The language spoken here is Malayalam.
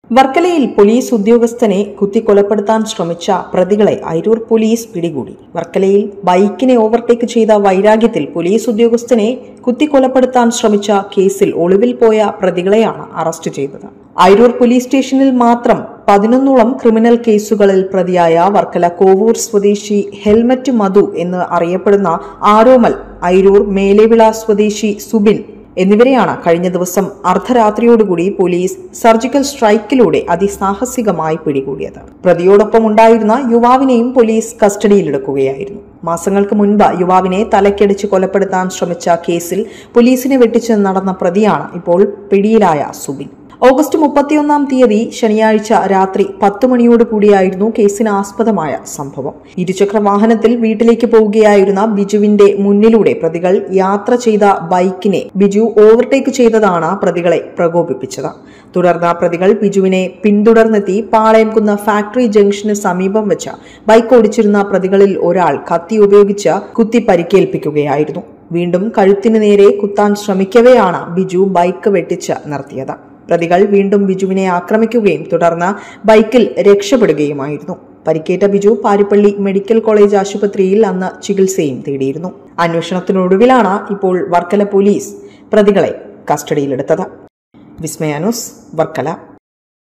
വർക്കലയിൽ പോലീസ് ഉദ്യോഗസ്ഥനെ കുത്തിക്കൊലപ്പെടുത്താൻ ശ്രമിച്ച പ്രതികളെ അരൂർ പോലീസ് പിടികൂടി വർക്കലയിൽ ബൈക്കിനെ ഓവർടേക്ക് ചെയ്ത വൈരാഗ്യത്തിൽ പോലീസ് ഉദ്യോഗസ്ഥനെ കുത്തിക്കൊലപ്പെടുത്താൻ ശ്രമിച്ച കേസിൽ ഒളിവിൽ പോയ പ്രതികളെയാണ് അറസ്റ്റ് ചെയ്തത് അരൂർ പോലീസ് സ്റ്റേഷനിൽ മാത്രം പതിനൊന്നോളം ക്രിമിനൽ കേസുകളിൽ പ്രതിയായ വർക്കല കോവൂർ സ്വദേശി ഹെൽമറ്റ് മധു എന്ന് അറിയപ്പെടുന്ന ആരോമൽ അരൂർ മേലെവിള സ്വദേശി സുബിൻ എന്നിവരെയാണ് കഴിഞ്ഞ ദിവസം അർദ്ധരാത്രിയോടുകൂടി പോലീസ് സർജിക്കൽ സ്ട്രൈക്കിലൂടെ അതിസാഹസികമായി പിടികൂടിയത് പ്രതിയോടൊപ്പം ഉണ്ടായിരുന്ന യുവാവിനെയും പോലീസ് കസ്റ്റഡിയിലെടുക്കുകയായിരുന്നു മാസങ്ങൾക്ക് മുൻപ് യുവാവിനെ തലക്കടിച്ച് കൊലപ്പെടുത്താൻ ശ്രമിച്ച കേസിൽ പോലീസിനെ വെട്ടിച്ച് നടന്ന പ്രതിയാണ് ഇപ്പോൾ പിടിയിലായ സുബിൻ ഓഗസ്റ്റ് മുപ്പത്തിയൊന്നാം തീയതി ശനിയാഴ്ച രാത്രി പത്ത് മണിയോട് കൂടിയായിരുന്നു കേസിന് ആസ്പദമായ സംഭവം ഇരുചക്ര വാഹനത്തിൽ വീട്ടിലേക്ക് പോവുകയായിരുന്ന ബിജുവിന്റെ മുന്നിലൂടെ പ്രതികൾ യാത്ര ചെയ്ത ബൈക്കിനെ ബിജു ഓവർടേക്ക് ചെയ്തതാണ് പ്രതികളെ പ്രകോപിപ്പിച്ചത് തുടർന്ന് പ്രതികൾ ബിജുവിനെ പിന്തുടർന്നെത്തി പാളയംകുന്ന് ഫാക്ടറി ജംഗ്ഷന് സമീപം വെച്ച് ബൈക്ക് ഓടിച്ചിരുന്ന പ്രതികളിൽ ഒരാൾ കത്തി ഉപയോഗിച്ച് കുത്തി പരിക്കേൽപ്പിക്കുകയായിരുന്നു വീണ്ടും കഴുത്തിന് നേരെ കുത്താൻ ശ്രമിക്കവെയാണ് ബിജു ബൈക്ക് വെട്ടിച്ച് നിർത്തിയത് പ്രതികൾ വീണ്ടും ബിജുവിനെ ആക്രമിക്കുകയും തുടർന്ന് ബൈക്കിൽ രക്ഷപ്പെടുകയുമായിരുന്നു പരിക്കേറ്റ ബിജു പാരിപ്പള്ളി മെഡിക്കൽ കോളേജ് ആശുപത്രിയിൽ അന്ന് ചികിത്സയും തേടിയിരുന്നു അന്വേഷണത്തിനൊടുവിലാണ് ഇപ്പോൾ വർക്കല പോലീസ് പ്രതികളെ കസ്റ്റഡിയിലെടുത്തത് വിസ്മയാനുസ് വർക്കല